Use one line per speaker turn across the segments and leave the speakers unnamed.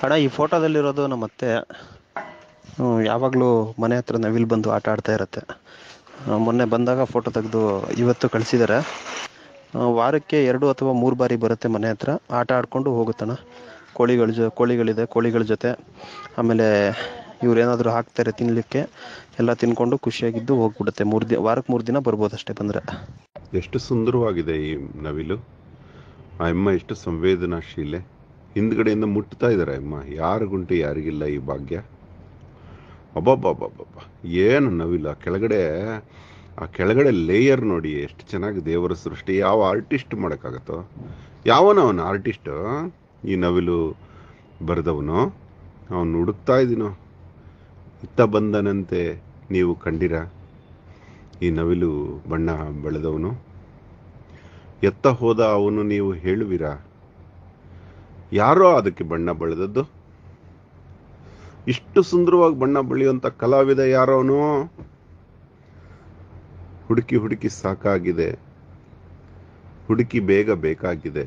ಅಣ್ಣ ಈ ಫೋಟೋದಲ್ಲಿರೋದು ನಮ್ಮ ಅತ್ತೆ ಹ್ಮ್, ಯಾವಾಗಲೂ ಮನೆ ಹತ್ರ ನವಿಲ್ ಬಂದು ಆಟ ಆಡ್ತಾ ಇರತ್ತೆ ಆ, ಮೊನ್ನೆ ಬಂದಾಗ ಫೋಟೋ ತೆಗೆದು ಇವತ್ತು ಕಳಿಸಿದ್ದಾರೆ ವಾರಕ್ಕೆ ಎರಡು ಅಥವಾ ಮೂರು ಬಾರಿ ಬರುತ್ತೆ ಮನೆ ಹತ್ರ ಆಟ ಆಡ್ಕೊಂಡು ಹೋಗುತ್ತಣ್ಣ ಕೋಳಿಗಳ ಜೊ ಕೋಳಿಗಳಿದೆ ಕೋಳಿಗಳ ಜೊತೆ ಆಮೇಲೆ ಇವ್ರೇನಾದರೂ ಹಾಕ್ತಾರೆ ತಿನ್ನಲಿಕ್ಕೆ ಎಲ್ಲ ತಿನ್ಕೊಂಡು ಖುಷಿಯಾಗಿದ್ದು ಹೋಗ್ಬಿಡುತ್ತೆ ಮೂರು ದಿನ ವಾರಕ್ಕೆ ಮೂರು ದಿನ ಬರ್ಬೋದು ಅಷ್ಟೇ ಬಂದರೆ
ಎಷ್ಟು ಸುಂದರವಾಗಿದೆ ಈ ನವಿಲು ಆ ಅಮ್ಮ ಎಷ್ಟು ಸಂವೇದನಾಶೀಲೆ ಹಿಂದ್ಗಡೆಯಿಂದ ಮುಟ್ತಾ ಇದ್ದಾರೆ ಅಮ್ಮ ಯಾರಿಗುಂಟು ಯಾರಿಗಿಲ್ಲ ಈ ಭಾಗ್ಯ ಅಬ್ಬಬ್ಬಬ್ಬಬ್ಬ ಏನು ನವಿಲು ಆ ಕೆಳಗಡೆ ಆ ಕೆಳಗಡೆ ಲೇಯರ್ ನೋಡಿ ಎಷ್ಟು ಚೆನ್ನಾಗಿ ದೇವರ ಸೃಷ್ಟಿ ಯಾವ ಆರ್ಟಿಸ್ಟ್ ಮಾಡೋಕ್ಕಾಗತ್ತೋ ಯಾವನವನು ಆರ್ಟಿಸ್ಟು ಈ ನವಿಲು ಬರೆದವನು ಅವನು ಹುಡುಕ್ತಾ ಇದ್ದೀನೋ ಇತ್ತ ಬಂದನಂತೆ ನೀವು ಕಂಡಿರ ಈ ನವಿಲು ಬಣ್ಣ ಬೆಳೆದವನು ಎತ್ತ ಹೋದ ಅವನು ನೀವು ಹೇಳುವಿರಾ ಯಾರೋ ಅದಕ್ಕೆ ಬಣ್ಣ ಬೆಳೆದದ್ದು ಇಷ್ಟು ಸುಂದರವಾಗಿ ಬಣ್ಣ ಬೆಳೆಯುವಂತ ಕಲಾವಿದ ಯಾರೋನು ಹುಡುಕಿ ಹುಡುಕಿ ಸಾಕಾಗಿದೆ ಹುಡುಕಿ ಬೇಗ ಬೇಕಾಗಿದೆ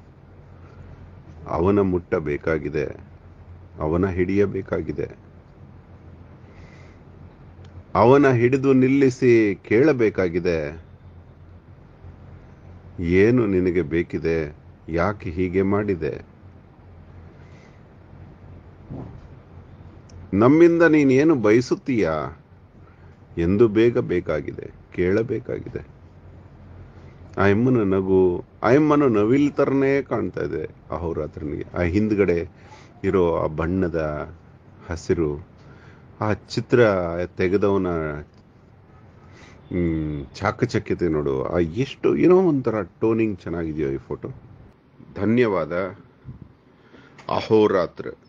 ಅವನ ಮುಟ್ಟ ಬೇಕಾಗಿದೆ ಅವನ ಹಿಡಿಯಬೇಕಾಗಿದೆ ಅವನ ಹಿಡಿದು ನಿಲ್ಲಿಸಿ ಕೇಳಬೇಕಾಗಿದೆ ಏನು ನಿನಗೆ ಬೇಕಿದೆ ಯಾಕೆ ಹೀಗೆ ಮಾಡಿದೆ ನಮ್ಮಿಂದ ನೀನೇನು ಬಯಸುತ್ತೀಯಾ ಎಂದು ಬೇಗ ಬೇಕಾಗಿದೆ ಕೇಳಬೇಕಾಗಿದೆ ಆ ಎಮ್ಮನ ನಗು ಆ ಎಮ್ಮನ ನವಿಲ್ ಥರನೇ ಕಾಣ್ತಾ ಇದೆ ಅಹೋರಾತ್ರನಿಗೆ ಆ ಹಿಂದ್ಗಡೆ ಇರೋ ಆ ಬಣ್ಣದ ಹಸಿರು ಆ ಚಿತ್ರ ತೆಗೆದವನ ಹ್ಮ್, ಚಾಕಚಕ್ಯತೆ ನೋಡು ಆ ಎಷ್ಟು ಏನೋ ಒಂಥರ ಟೋನಿಂಗ್ ಚೆನ್ನಾಗಿದೆಯೋ ಈ ಫೋಟೋ ಧನ್ಯವಾದ ಅಹೋರಾತ್ರ